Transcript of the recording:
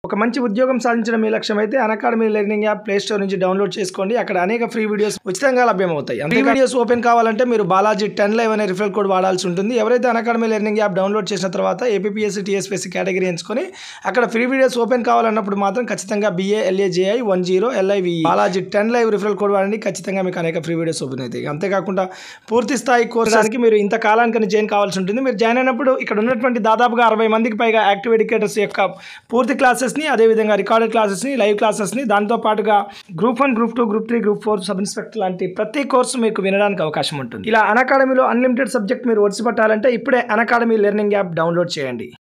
ఒక మంచి ఉద్యోగం సాధించడం మీ లక్ష్యం అయితే academy learning app play store నుంచి డౌన్లోడ్ చేసుకోండి అక్కడ అనేక ఫ్రీ వీడియోస్ ఉచితంగా లభ్యమవుతాయి ఫ్రీ వీడియోస్ ఓపెన్ కావాలంటే మీరు బాలాజీ టెన్ లైవ్ అనే రిఫరల్ కోడ్ వాడాల్సి ఉంటుంది ఎవరైతే అకాడమీ లెర్నింగ్ యాప్ డౌన్లోడ్ చేసిన తర్వాత ఏపీఎస్సీ టీఎస్పీఎస్సీ కేటగిరీ ఎంచుకొని అక్కడ ఫ్రీ వీడియోస్ ఓపెన్ కావాలన్నప్పుడు మాత్రం ఖచ్చితంగా B A L A J I one zero L I V Balaji ten live referral code వాడండి ఖచ్చితంగా మీకు అనేక ఫ్రీ వీడియోస్ ఓపెన్ అవుతాయి అంతేకాకుండా పూర్తి స్థాయి కోర్సానికి మీరు ఇంత కాలానికి జాయిన్ కావాల్సి ఉంటుంది మీరు జాయిన్ అయినప్పుడు ఇక్కడ ఉన్నటువంటి దాదాపుగా అరవై మందికి పైగా యాక్టివ్ ఎడ్యుకేటర్స్ యొక్క పూర్తి క్లాసెస్ని అదేవిధంగా రికార్డెడ్ క్లాసెస్ని లైవ్ క్లాసెస్ని దాంతో పాటుగా group one group two group three group four sub inspector లాంటి ప్రతి కోర్సు మీకు వినడానికి అవకాశం ఉంటుంది ఇలా అకాడమీలో అన్లిమిటెడ్ సబ్జెక్ట్ మీరు ఒడిసి పట్టాలంటే ఇప్పుడే అకాడమీ లెర్నింగ్ యాప్ డౌన్లోడ్ చేయండి